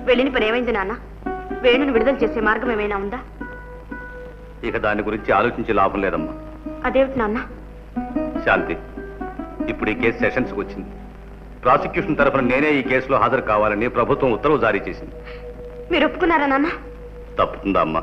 వెళ్ళిన పని ఏమైంది నాన్న వేణుని విడుదల చేసే మార్గం ఏమైనా ఉందా ఇక దాని గురించి ఆలోచించి లాభం లేదమ్మా అదేమిటి నాన్న శాంతి ఇప్పుడు ఈ కేసు సెషన్స్కి వచ్చింది ప్రాసిక్యూషన్ తరఫున నేనే ఈ కేసులో హాజరు కావాలని ప్రభుత్వం ఉత్తర్వు జారీ చేసింది మీరు ఒప్పుకున్నారా నాన్న తప్పుతుందా అమ్మా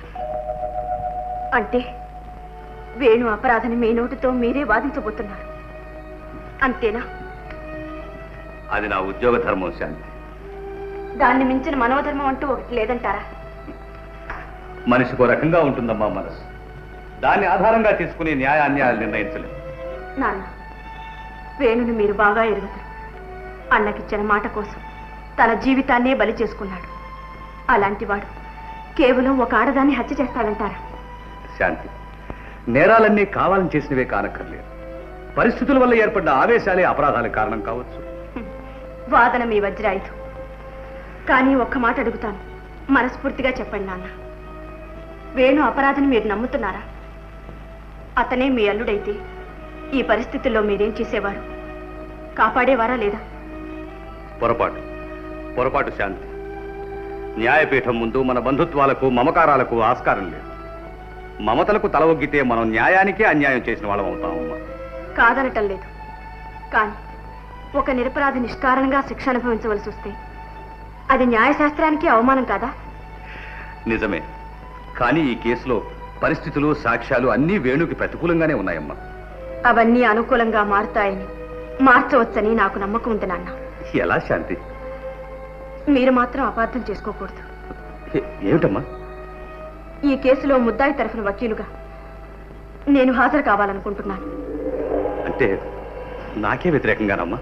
అంటే వేణు అపరాధని మీ నోటితో మీరే వాదించబోతున్నారు అంతేనా అది నా ఉద్యోగ ధర్మం శాంతి దాన్ని మించిన మనోధర్మం అంటూ ఒకటి లేదంటారా మనిషికో రకంగా ఉంటుందమ్మా మనసు దాన్ని ఆధారంగా తీసుకుని న్యాయ అన్యాయాలు నిర్ణయించలేం నాన్న వేణుని మీరు బాగా ఎరుగుతారు అన్నకిచ్చిన మాట కోసం తన జీవితాన్నే బలి చేసుకున్నాడు అలాంటి వాడు కేవలం ఒక ఆడదాన్ని హత్య చేస్తాడంటారా శాంతి నేరాలన్నీ కావాలని చేసినవే కానక్కర్లేదు పరిస్థితుల వల్ల ఏర్పడ్డ ఆవేశాలే అపరాధాలకు కారణం కావచ్చు వాదన మీ వజ్రాయుధం కానీ ఒక్క మాట అడుగుతాను మనస్ఫూర్తిగా చెప్పండి నాన్న వేణు అపరాధిని మీరు నమ్ముతున్నారా అతనే మీ అల్లుడైతే ఈ పరిస్థితుల్లో మీరేం చేసేవారు కాపాడేవారా లేదా పొరపాటు పొరపాటు శాంతి న్యాయపీఠం ముందు మన బంధుత్వాలకు మమకారాలకు ఆస్కారం లేదు మమతలకు తల ఒగ్గితే మనం న్యాయానికే అన్యాయం చేసిన వాళ్ళం అవుతామమ్మా కాదనటం లేదు కానీ ఒక నిరపరాధి నిష్కారణంగా శిక్ష అనుభవించవలసి వస్తే అది న్యాయశాస్త్రానికి అవమానం కాదా నిజమే కానీ ఈ కేసులో పరిస్థితులు సాక్ష్యాలు అన్నీ వేణుకి ప్రతికూలంగానే ఉన్నాయమ్మా అవన్నీ అనుకూలంగా మారుతాయని మార్చవచ్చని నాకు నమ్మకం ఉంది నాన్న ఎలా శాంతి మీరు మాత్రం అపార్థం చేసుకోకూడదు ఏ- ఏమిటమ్మా ఈ కేసులో ముద్దాయి తరఫున వకీలుగా నేను హాజరు కావాలనుకుంటున్నాను అంటే నాకే వ్యతిరేకంగానమ్మా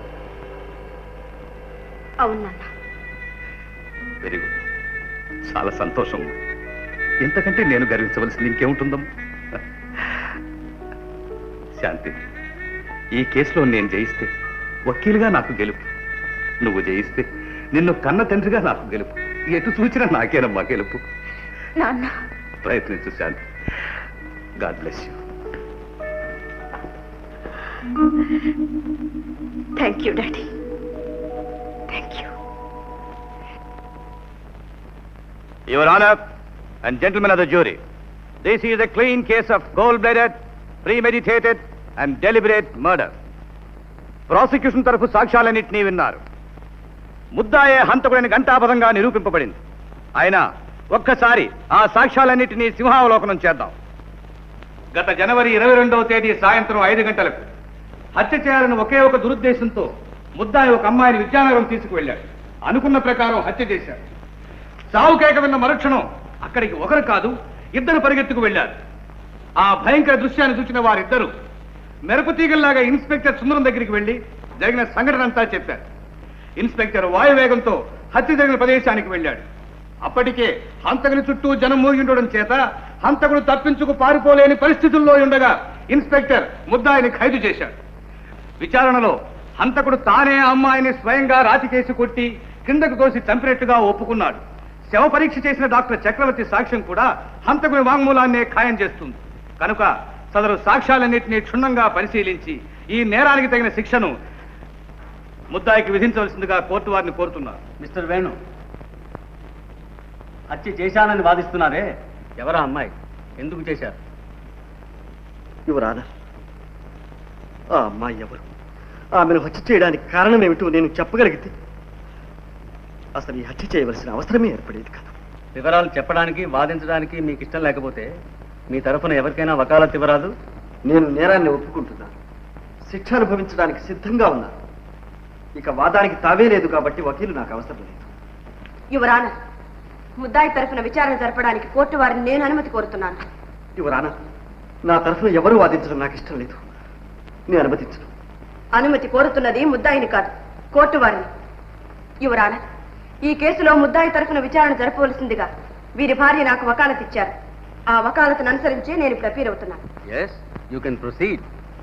అవును నాన్న వెరీ గుడ్ చాలా సంతోషం ఇంతకంటే నేను గర్వించవలసింది ఇంకేముంటుందమ్మా శాంతి ఈ కేసులో నేను జయిస్తే వకీలుగా నాకు గెలుపు నువ్వు జయిస్తే నిన్ను కన్న తండ్రిగా నాకు గెలుపు ఎటు చూచినా నాకేనమ్మా గెలుపు నాన్న ప్రయత్నించు శాంతి god bless you thank you daddy thank you Your Honor and gentlemen of the jury, this is a clean case of cold-blooded, premeditated and deliberate murder. Prosecution తరఫు సాక్ష్యాలన్నింటినీ విన్నారు ముద్దాయే హంతకుడని ఘంటాపదంగా నిరూపింపబడింది అయినా ఒక్కసారి ఆ సాక్ష్యాలన్నింటినీ సింహావలోకనం చేద్దాం గత జనవరి ఇరవై రెండవ తేదీ సాయంత్రం ఐదు గంటలకు హత్య చేయాలని ఒకే ఒక దురుద్దేశంతో ముద్దాయి ఒక అమ్మాయిని విద్యానగరం తీసుకువెళ్ళాడు అనుకున్న ప్రకారం హత్య చేశాడు చావు కేక విన్న మరుక్షణం అక్కడికి ఒకరు కాదు ఇద్దరు పరిగెత్తుకు వెళ్ళారు ఆ భయంకర దృశ్యాన్ని చూసిన వారిద్దరూ మెరుపు తీగల్లాగా ఇన్స్పెక్టర్ సుందరం దగ్గరికి వెళ్లి జరిగిన సంఘటన అంతా చెప్పారు ఇన్స్పెక్టర్ వాయువేగంతో హత్య జరిగిన ప్రదేశానికి వెళ్ళాడు అప్పటికే హంతకుని చుట్టూ జనం మూగి ఉండడం చేత హంతకుడు తప్పించుకు పారిపోలేని పరిస్థితుల్లో ఉండగా ఇన్స్పెక్టర్ ముద్దాయిని ఖైదు చేశాడు విచారణలో హంతకుడు తానే ఆ అమ్మాయిని స్వయంగా రాతికేసి కొట్టి కిందకు తోసి చంపినట్టుగా ఒప్పుకున్నాడు శవ పరీక్ష చేసిన డాక్టర్ చక్రవర్తి సాక్ష్యం కూడా హంతకుని వాంగ్మూలాన్నే ఖాయం చేస్తుంది కనుక సదరు సాక్ష్యాలన్నింటినీ క్షుణ్ణంగా పరిశీలించి ఈ నేరానికి తగిన శిక్షను ముద్దాయికి విధించవలసిందిగా కోర్టు వారిని కోరుతున్నారు మిస్టర్ వేణు హత్య చేశానని వాదిస్తున్నారే ఎవరా అమ్మాయి ఎందుకు చేశారు యువరానా ఆ అమ్మాయి ఎవరు ఆమెను హత్య చేయడానికి కారణం ఏమిటో నేను చెప్పగలిగితే అసలు ఈ హత్య చేయవలసిన అవసరమే ఏర్పడేది కాదు వివరాలు చెప్పడానికి వాదించడానికి మీకు ఇష్టం లేకపోతే మీ తరఫున ఎవరికైనా వకాలత్ ఇవ్వరాదు నేను నేరాన్ని ఒప్పుకుంటున్నాను శిక్ష అనుభవించడానికి సిద్ధంగా ఉన్నాను ఇక వాదానికి తావే లేదు కాబట్టి వకీలు నాకు అవసరం లేదు యువరాన ముద్దాయి తరఫున విచారణ జరపడానికి కోర్టు వారిని నేను అనుమతి కోరుతున్నాను యువరానా నా తరఫున ఎవరు వాదించడం నాకు ఇష్టం లేదు నేను అనుమతించను అనుమతి కోరుతున్నది ముద్దాయిని కాదు కోర్టు వారిని యువరాన ఈ కేసులో ముద్దాయి తరఫున విచారణ జరపవలసిందిగా వీరి భార్య నాకు వకాలత్ ఇచ్చారు ఆ వకాలతను అనుసరించే నేను ఇప్పుడు అపీల్ అవుతున్నాను yes you can proceed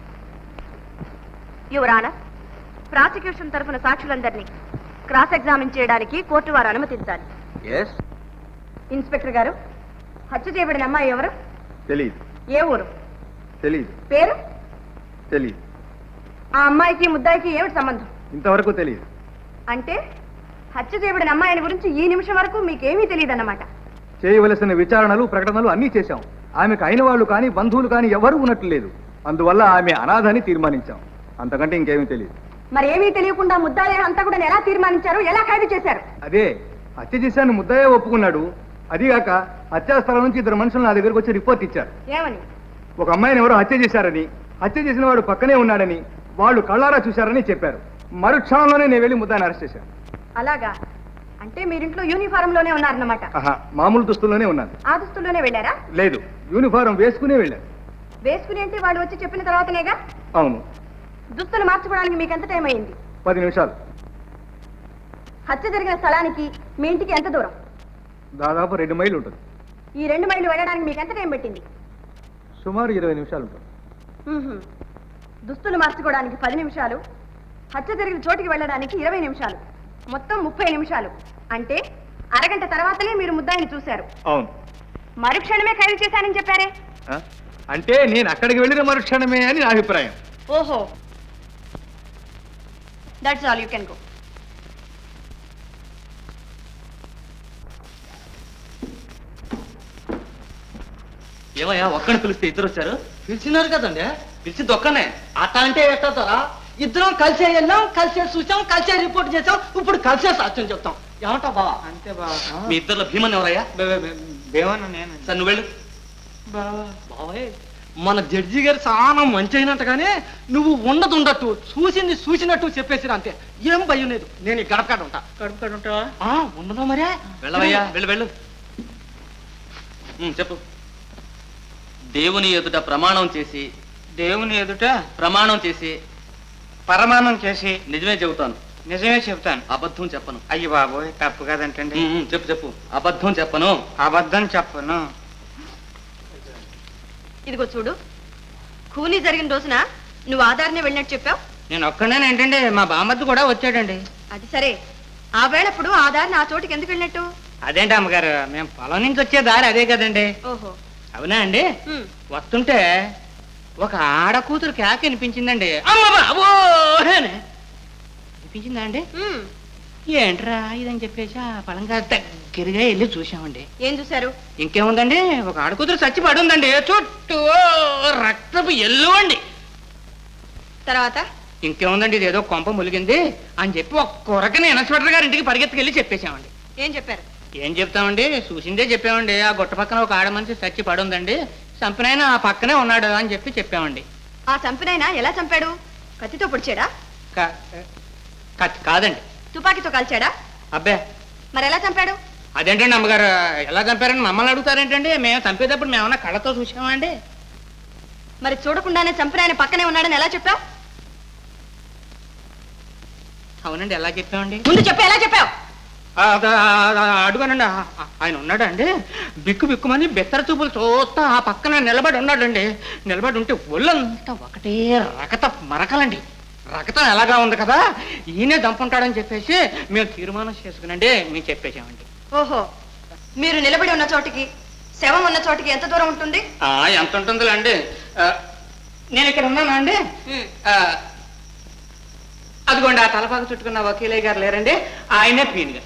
your honour prosecution తరఫున సాక్షులందరినీ క్రాస్ ఎగ్జామిన్ చేయడానికి కోర్టు వారు అనుమతించాలి ఎస్ ఇన్స్పెక్టర్ గారు హత్య చేయబడిన అమ్మాయి ఎవరు తెలియదు ఏ ఊరు తెలియదు పేరు తెలియదు ఆ అమ్మాయికి ముద్దాయికి ఏమిటి సంబంధం ఇంతవరకు తెలియదు అంటే హత్య చేయబడిన అమ్మాయిని గురించి ఈ నిమిషం వరకు మీకేమీ తెలియదన్నమాట చేయవలసిన విచారణలు ప్రకటనలు అన్నీ చేశాం ఆమెకు అయిన వాళ్ళు కానీ బంధువులు కానీ ఎవరూ ఉన్నట్లు లేదు అందువల్ల ఆమె అనాథని తీర్మానించాం అంతకంటే ఇంకేమీ తెలియదు మరి ఏమీ తెలియకుండా ముద్దాలే హంతకుడని ఎలా తీర్మానించారు ఎలా ఖైదు చేశారు అదే హత్య చేశాను ముద్దయ్య ఒప్పుకున్నాడు అదిగాక హత్యా స్థలం నుంచి ఇద్దరు మనుషులు నా దగ్గరకు వచ్చి రిపోర్ట్ ఇచ్చారు ఏమని ఒక అమ్మాయిని ఎవరో హత్య చేశారని హత్య చేసిన వాడు పక్కనే ఉన్నాడని వాళ్ళు కళ్ళారా చూశారని చెప్పారు మరుక్షణంలోనే నేను వెళ్ళి ముద్దాన్ని అరెస్ట్ చేశాను అలాగా అంటే మీరింట్లో యూనిఫారం లోనే ఉన్నారన్నమాట ఆహా మామూలు దుస్తుల్లోనే ఉన్నాను ఆ దుస్తుల్లోనే వెళ్ళారా లేదు యూనిఫారం వేసుకునే వెళ్ళాను వేసుకుని అంటే వాళ్ళు వచ్చి చెప్పిన తర్వాతనేగా అవును దుస్తులు మార్చుకోవడానికి మీకు ఎంత టైం అయింది పది నిమిషాలు హత్య జరిగిన స్థలానికి మీ ఇంటికి ఎంత దూరం దాదాపు రెండు మైళ్ళు ఉంటుంది ఈ రెండు మైళ్ళు వెళ్ళడానికి మీకు ఎంత టైం పట్టింది సుమారు ఇరవై నిమిషాలు ఉంటుంది మ్మ్హ్మ్. దుస్తులు మార్చుకోవడానికి పది నిమిషాలు హత్య జరిగిన చోటికి వెళ్ళడానికి ఇరవై నిమిషాలు మొత్తం ముప్పై నిమిషాలు అంటే అరగంట తర్వాతనే మీరు ముద్దాయిని చూశారు అవును మరుక్షణమే ఖైదు చేశానని చెప్పారే ఆ? అంటే నేను అక్కడికి వెళ్ళిన మరుక్షణమే అని నా అభిప్రాయం ఓహో that's all you can go ఏమయ్యా ఒక్కడిని పిలిస్తే ఇద్దరు వచ్చారు పిలిచినారు కదండి పిలిచింది ఒక్కనే అట్ట అంటే ఎట్టతారా ఇద్దరం కలిసే వెళ్ళాం కలిసే చూసాం కలిసే రిపోర్ట్ చేసాం ఇప్పుడు కలిసే సాక్ష్యం చెప్తాం ఏమంటా బావా అంతే బావా మీ ఇద్దరు భీమన్ ఎవరయ్యా బేవన్న నేను సార్ నువ్వు వెళ్ళు బావే మన జడ్జి గారు చాలా మంచి అయినట్టుగానే నువ్వు ఉండదు ఉండట్టు చూసింది చూసినట్టు చెప్పేసిరా అంతే ఏం భయం లేదు నేను ఈ గడప కాడ ఉంటా కడుపు కడు ఉంటావా ఆ, ఉండను మరే వెళ్ళవయ్యా వెళ్ళు వెళ్ళు ఉమ్, చెప్పు దేవుని ఎదుట ప్రమాణం చేసి దేవుని ఎదుట ప్రమాణం చేసి పరమాణం చేసి నిజమే చెబుతాను నిజమే చెప్తాను అబద్ధం చెప్పను అయ్యి బాబోయ్ తప్పు కదంటండి ఉమ్, ఉమ్, చెప్పు చెప్పు అబద్ధం చెప్పను అబద్ధం చెప్పను ఇదిగో చూడు కూలీ జరిగిన రోజున నువ్వు ఆధార్నే వెళ్ళినట్టు చెప్పావు నేను ఒక్కనే ఏంటండి మా బామ్మద్దు కూడా వచ్చాడండి అది సరే ఆ వేళప్పుడు ఆ దారిని ఆ చోటికి ఎందుకు వెళ్ళినట్టు అదేంటి అమ్మగారు మేము పొలం నుంచి వచ్చే దారి అదే కదండి ఓహో అవునా అండి ఉమ్. వస్తుంటే ఒక ఆడ కూతురు కేక వినిపించిందండి అమ్మ బాబో అని. వినిపించిందా అండి ఉమ్. ఏంట్రా ఇదని చెప్పేసి ఆ పొలంగా దగ్గరగా వెళ్ళి చూసామండి ఏం చూశారు ఇంకేముందండి ఒక ఆడ కూతురు చచ్చి పడి ఉందండి చుట్టూ రక్తపు ఎల్లు అండి తర్వాత ఇంకేముందండి ఇదేదో కొంప ములిగింది అని చెప్పి ఒక కొరకని ఇన్స్పెక్టర్ గారి ఇంటికి పరిగెత్తుకెళ్ళి చెప్పేశామండి ఏం చెప్పారు ఏం చెప్తామండి చూసిందే చెప్పామండి ఆ గుట్ట పక్కన ఒక ఆడ మనిషి చచ్చి పడి ఉందండి చంపినైనా ఆ పక్కనే ఉన్నాడు అని చెప్పి చెప్పామండి ఆ చంపినైనా ఎలా చంపాడు కత్తితో పొడిచాడా కా- కా- కాదండి తుపాకీతో కాల్చాడా అబ్బే మరి ఎలా చంపాడు అదేంటండి అమ్మగారు ఎలా చంపారని మమ్మల్ని అడుగుతారేంటండి మేము చంపేటప్పుడు మేమన్నా కళ్ళతో చూసామా అండి మరి చూడకుండానే చంపిన ఆయన పక్కనే ఉన్నాడని ఎలా చెప్పావు అవునండి ఎలా చెప్పామండి ముందు చెప్పి ఎలా చెప్పావు ఆ, ఆ, ఆ, అడుగానండి ఆ, ఆ, ఆయన ఉన్నాడండి బిక్కు బిక్కుమని బెత్తర చూపులు చూస్తా ఆ పక్కన నిలబడి ఉన్నాడండి నిలబడి ఉంటే ఒళ్ళంతా ఒకటే రకత మరకలండి రకతం ఎలాగా ఉంది కదా ఈయనే దంపుంటాడని చెప్పేసి మేము తీర్మానం చేసుకునండి మేము చెప్పేసామండి ఓహో మీరు నిలబడి ఉన్న చోటికి శవం ఉన్న చోటికి ఎంత దూరం ఉంటుంది ఆ, ఎంత ఉంటుందిలే అండి ఆ, నేను ఇక్కడ ఉన్నానా అండి ఆ, అదిగోండి ఆ తలపాక చుట్టుకున్న వకీలయ్య గారు లేరండి ఆయనే పీనుగా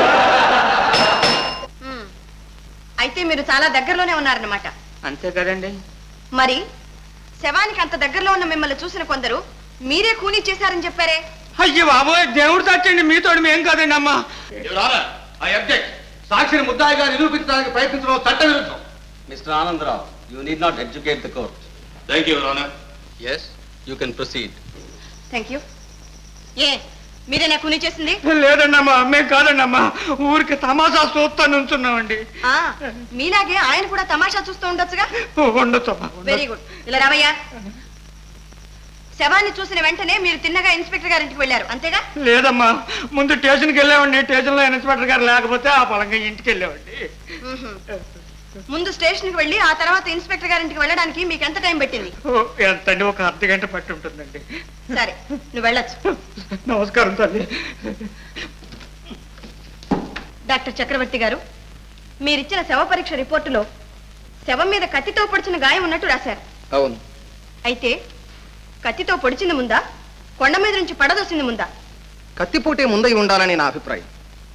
ఉమ్. అయితే మీరు చాలా దగ్గరలోనే ఉన్నారన్నమాట అంతే కదండి మరి శవానికి అంత దగ్గరలో ఉన్న మిమ్మల్ని చూసిన కొందరు మీరే కూనీ చేశారని చెప్పారే అయ్యో బాబోయ్ దేవుడు సచ్చండి మీతోడు మేం కాదండి అమ్మా ఐ అబ్జెక్ట్ సాక్షిని ముద్దాయిగా నిరూపించడానికి ప్రయత్నించడం చట్టవిరుద్ధం mister Anandarao you need not educate the court thank you your honour yes you can proceed thank you ఏ మీరేనా కూనీ చేసింది లేదండి అమ్మా మేం కాదండి అమ్మా ఊరికి తమాషా చూస్తా నుంచున్నామండి ఆ మీలాగే ఆయన కూడా తమాషా చూస్తూ ఉండొచ్చుగా ఉండొచ్చు అమ్మా వెరీ గుడ్ ఇలా రావయ్యా శవాన్ని చూసిన వెంటనే మీరు తిన్నగా ఇన్స్పెక్టర్ గారింటికి వెళ్ళారు అంతేగా లేదమ్మా ముందు స్టేషన్కి వెళ్ళామండి స్టేషన్లో ఇన్స్పెక్టర్ గారు లేకపోతే ఆ పొలంగా ఇంటికి వెళ్ళామండి మ్మ్హ్మ్. ముందు స్టేషన్కి వెళ్ళి ఆ తర్వాత ఇన్స్పెక్టర్ గారింటికి వెళ్ళడానికి మీకు ఎంత టైం పెట్టింది ఓ, ఎంతండి ఒక అర్ధ గంట పట్టి ఉంటుందండి సరే నువ్వు వెళ్ళొచ్చు నమస్కారం తల్లి డాక్టర్ చక్రవర్తి గారు మీరిచ్చిన శవ పరీక్ష రిపోర్టులో శవం మీద కత్తితో పొడిచిన గాయం ఉన్నట్టు రాశారు అవును అయితే కత్తితో పొడిచింది ముందా కొండ మీద నుంచి పడదోసింది ముందా కత్తిపోటే ముందై ఉండాలని నా అభిప్రాయం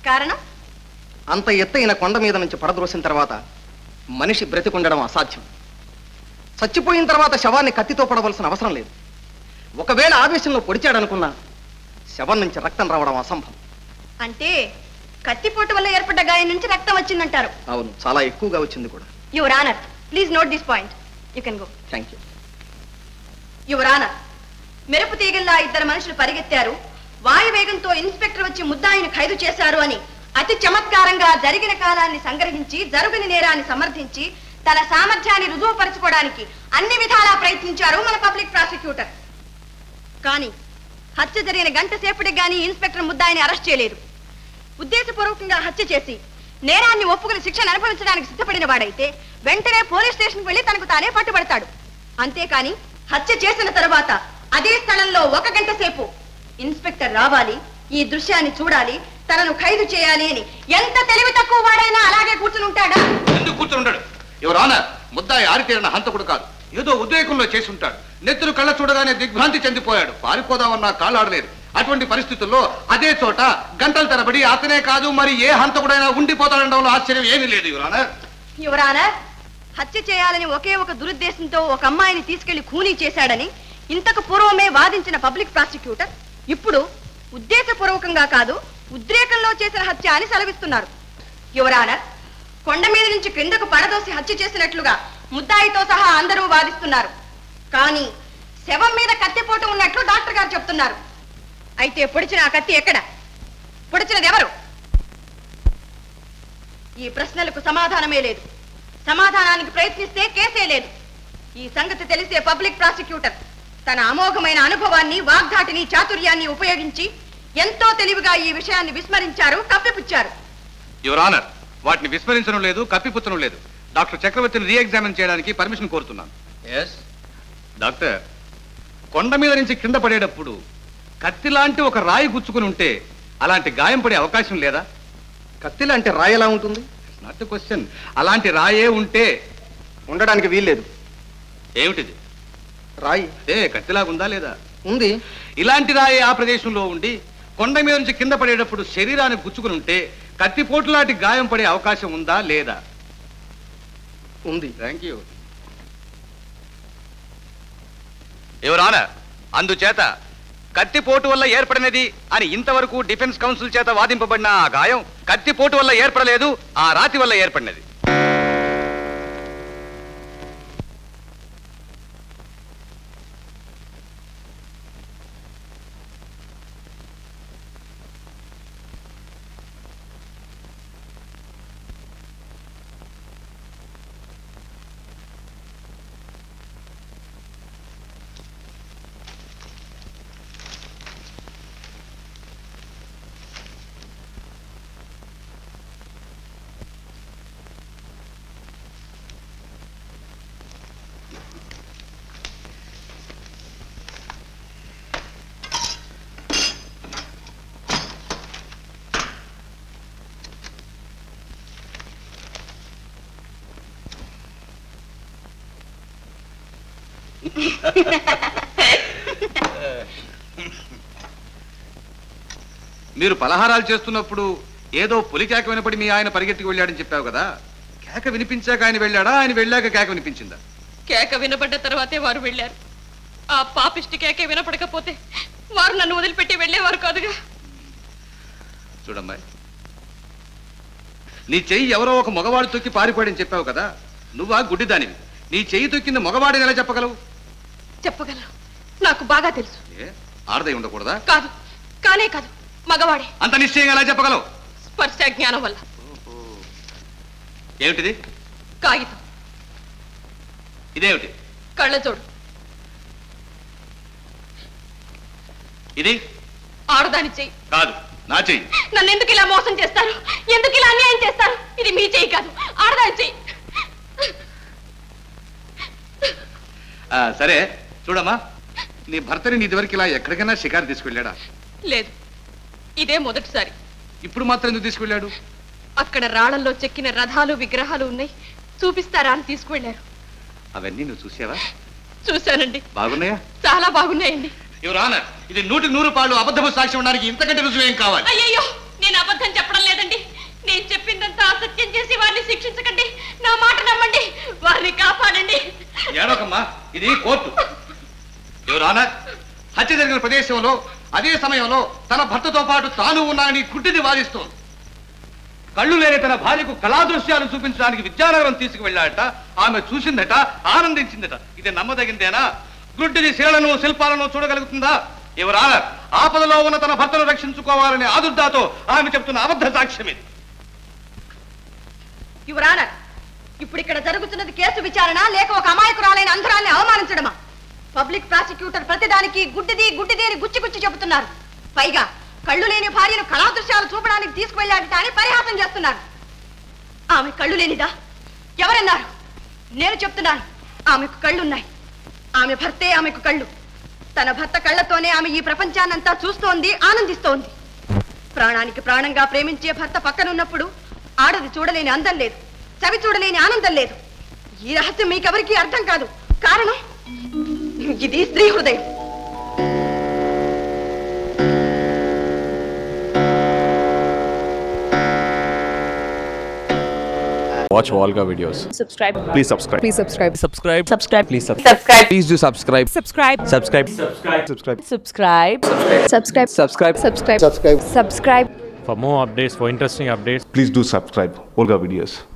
కారణం అంత ఎత్తైన కొండ మీద నుంచి పడద్రోసిన తర్వాత మనిషి బ్రతికుండడం అసాధ్యం చచ్చిపోయిన తర్వాత శవాన్ని కత్తితో పడవలసిన అవసరం లేదు ఒకవేళ ఆవేశంలో పొడిచాడనుకున్నా శవం నుంచి రక్తం రావడం అసంభవం అంటే కత్తిపోటు వల్ల ఏర్పడ్డ గాయం నుంచి రక్తం వచ్చిందంటారు అవును చాలా ఎక్కువగా వచ్చింది కూడా your honour please note this point you can go thank you your honour మెరుపు తీగల్లా ఇద్దరు మనుషులు పరిగెత్తారు వాయువేగంతో ఇన్స్పెక్టర్ వచ్చి ముద్దాయిని ఖైదు చేశారు అని అతి చమత్కారంగా జరిగిన కాలాన్ని సంగ్రహించి జరుగుని నేరాన్ని సమర్థించి తన సామర్థ్యాన్ని రుజువుపరచుకోవడానికి అన్ని విధాలా ప్రయత్నించారు మన పబ్లిక్ ప్రాసిక్యూటర్ కానీ హత్య జరిగిన గంట సేపటికి గానీ ఇన్స్పెక్టర్ ముద్దాయిని అరెస్ట్ చేయలేదు ఉద్దేశపూర్వకంగా హత్య చేసి నేరాన్ని ఒప్పుకుని శిక్షను అనుభవించడానికి సిద్ధపడిన వాడైతే వెంటనే పోలీస్ స్టేషన్కి వెళ్లి తనకు తానే పట్టుబడతాడు అంతేకాని హత్య చేసిన తరువాత అదే స్థలంలో ఒక గంట సేపు ఇన్స్పెక్టర్ రావాలి ఈ దృశ్యాన్ని చూడాలి తనను ఖైదు చేయాలి అని ఎంత తెలివి తక్కువ వాడైనా అలాగే కూర్చుని ఉంటాడా ఎందుకు కూర్చొని ఉండడు ఎవరు ఆనర్ ముద్దాయి ఆరితేరిన హంతకుడు కాదు ఏదో ఉద్రేకంలో చేసి ఉంటాడు నెత్తులు కళ్ళ చూడగానే దిగ్భ్రాంతి చెందిపోయాడు పారిపోదామన్నా కాళ్ళాడలేదు అటువంటి పరిస్థితుల్లో అదే చోట గంటల తరబడి అతనే కాదు మరి ఏ హంతకుడైనా ఉండిపోతాడనడంలో ఆశ్చర్యం ఏమీ లేదు యువరానర్ యువరానా హత్య చేయాలని ఒకే ఒక దురుద్దేశంతో ఒక అమ్మాయిని తీసుకెళ్లి ఖూనీ చేశాడని ఇంతకు పూర్వమే వాదించిన పబ్లిక్ ప్రాసిక్యూటర్ ఇప్పుడు ఉద్దేశపూర్వకంగా కాదు ఉద్రేకంలో చేసిన హత్య అని సెలవిస్తున్నారు యువరానర్ కొండ మీద నుంచి క్రిందకు పడదోసి హత్య చేసినట్లుగా ముద్దాయితో సహా అందరూ వాదిస్తున్నారు కానీ శవం మీద కత్తిపోటు ఉన్నట్లు డాక్టర్ గారు చెప్తున్నారు అయితే పొడిచిన ఆ కత్తి ఎక్కడ పొడిచినది ఎవరు ఈ ప్రశ్నలకు సమాధానమే లేదు సమాధానానికి ప్రయత్నిస్తే కేసే లేదు ఈ సంగతి తెలిసే పబ్లిక్ ప్రాసిక్యూటర్ తన అమోఘమైన అనుభవాన్ని వాగ్దాటిని చాతుర్యాన్ని ఉపయోగించి ఎంతో తెలివిగా ఈ విషయాన్ని విస్మరించారు కప్పిపుచ్చారు యువర్ ఆనర్ వాటిని విస్మరించడం లేదు కప్పిపుచ్చడం లేదు డాక్టర్ చక్రవర్తిని రీ ఎగ్జామిన్ చేయడానికి పర్మిషన్ కోరుతున్నాను ఎస్ డాక్టర్ కొండ మీద నుంచి కింద పడేటప్పుడు కత్తి లాంటి ఒక రాయి గుచ్చుకుని ఉంటే అలాంటి గాయం పడే అవకాశం లేదా కత్తిలా అంటే రాయి ఎలా ఉంటుంది నాట్ క్వశ్చన్ అలాంటి రాయే ఉంటే ఉండడానికి వీల్లేదు ఏమిటిది రాయి ఏ కత్తిలాగుందా లేదా ఉంది ఇలాంటి రాయి ఆ ప్రదేశంలో ఉండి కొండ మీద నుంచి కింద పడేటప్పుడు శరీరానికి గుచ్చుకుని ఉంటే కత్తిపోటు లాంటి గాయం పడే అవకాశం ఉందా లేదా ఉంది థ్యాంక్ యూ ఎవరాన అందుచేత కత్తిపోటు వల్ల ఏర్పడినది అని ఇంతవరకు డిఫెన్స్ కౌన్సిల్ చేత వాదింపబడిన ఆ గాయం కత్తిపోటు వల్ల ఏర్పడలేదు ఆ రాతి వల్ల ఏర్పడినది మీరు పలహారాలు చేస్తున్నప్పుడు ఏదో పులి కేక వినపడి మీ ఆయన పరిగెత్తికి వెళ్ళాడని చెప్పావు కదా కేక వినిపించాక ఆయన వెళ్ళాడా ఆయన వెళ్ళాక కేక వినిపించిందా కేక వినపడ్డ తర్వాతే వారు వెళ్ళారు ఆ పాపిష్టి కేకే వినపడకపోతే వారు నన్ను వదిలిపెట్టి వెళ్ళేవారు కాదుగా చూడమ్మాయి నీ చెయ్యి ఎవరో ఒక మగవాడు తొక్కి పారిపోయాడని చెప్పావు కదా నువ్వా గుడ్డిదానివి నీ చెయ్యి తొక్కింది మగవాడిని ఎలా చెప్పగలవు చెప్పగలను నాకు బాగా తెలుసు ఏ ఆడదై ఉండకూడదా కాదు కానే కాదు మగవాడే అంత నిశ్చయంగా ఎలా చెప్పగలవు స్పర్శ జ్ఞానం వల్ల ఏమిటిది కాగితం ఇదేమిటి కళ్ళజోడు ఇది ఆడదాని చెయ్యి కాదు నా చెయ్యి నన్ను ఎందుకు ఇలా మోసం చేస్తారు ఎందుకు ఇలా అన్యాయం చేస్తారు ఇది మీ చెయ్యి కాదు ఆడదాని చెయ్యి ఆ, సరే చూడమ్మా నీ భర్తని నీ ఇదివరకు ఇలా ఎక్కడికైనా షికారు తీసుకెళ్ళాడా లేదు ఇదే మొదటిసారి ఇప్పుడు మాత్రం ఎందుకు తీసుకెళ్ళాడు అక్కడ రాళ్లలో చెక్కిన రథాలు విగ్రహాలు ఉన్నాయి చూపిస్తారా అని తీసుకువెళ్ళారు అవన్నీ నువ్వు చూసావా చూశానండి బాగున్నాయా చాలా బాగున్నాయండి యువర్ ఆనర్ ఇది నూటికి నూరు పాళ్ళు అబద్ధపు సాక్ష్యం ఉండడానికి ఇంతకంటే రుజువు ఏం కావాలి అయ్యయ్యో నేను అబద్ధం చెప్పడం లేదండి నేను చెప్పిందంతా అసత్యం చేసి వారిని శిక్షించకండి నా మాట నమ్మండి వారిని కాపాడండి ఏడోకమ్మా ఇది కోర్టు ఎవరు ఆనర్ హత్య జరిగిన ప్రదేశంలో అదే సమయంలో తన భర్తతో పాటు తాను ఉన్నానని గుడ్డిది వాదిస్తోంది కళ్ళు లేని తన భార్యకు కళాదృశ్యాలు చూపించడానికి విద్యానగరం తీసుకువెళ్ళాడట ఆమె చూసిందట ఆనందించిందట ఇది నమ్మదగిందేనా గుడ్డిది శిలను శిల్పాలను చూడగలుగుతుందా ఎవరు ఆనర్ ఆపదలో ఉన్న తన భర్తను రక్షించుకోవాలనే ఆదుర్దాతో ఆమె చెప్తున్న అబద్ధ సాక్ష్యం ఇది యువరానర్ ఇప్పుడు ఇక్కడ జరుగుతున్నది కేసు విచారణ లేక ఒక అమాయకురాలైన అంధరాన్ని అవమానించడమా పబ్లిక్ ప్రాసిక్యూటర్ ప్రతిదానికి గుడ్డిది గుడ్డిది అని గుచ్చి గుచ్చి చెబుతున్నారు పైగా కళ్ళు లేని భార్యను కళాదృశ్యాలు చూపడానికి తీసుకువెళ్ళాడట అని పరిహాసం చేస్తున్నారు ఆమె కళ్ళు లేనిదా ఎవరన్నారు నేను చెప్తున్నాను ఆమెకు కళ్ళున్నాయి ఆమె భర్తే ఆమెకు కళ్ళు తన భర్త కళ్ళతోనే ఆమె ఈ ప్రపంచాన్నంతా చూస్తోంది ఆనందిస్తోంది ప్రాణానికి ప్రాణంగా ప్రేమించే భర్త పక్కనున్నప్పుడు ఆడది చూడలేని అందం లేదు చవి చూడలేని ఆనందం లేదు ఈ రహస్యం మీకెవరికీ అర్థం కాదు కారణం ఇది స్త్రీ హృదయం Watch Volga videos. Subscribe. Please subscribe. Please subscribe. Subscribe. Subscribe. Please Subscribe. Please do subscribe. Subscribe. Subscribe. Subscribe. Subscribe. Subscribe. Subscribe. Subscribe. Subscribe. Subscribe. Subscribe. For more updates, for interesting updates, Please do subscribe. Volga videos.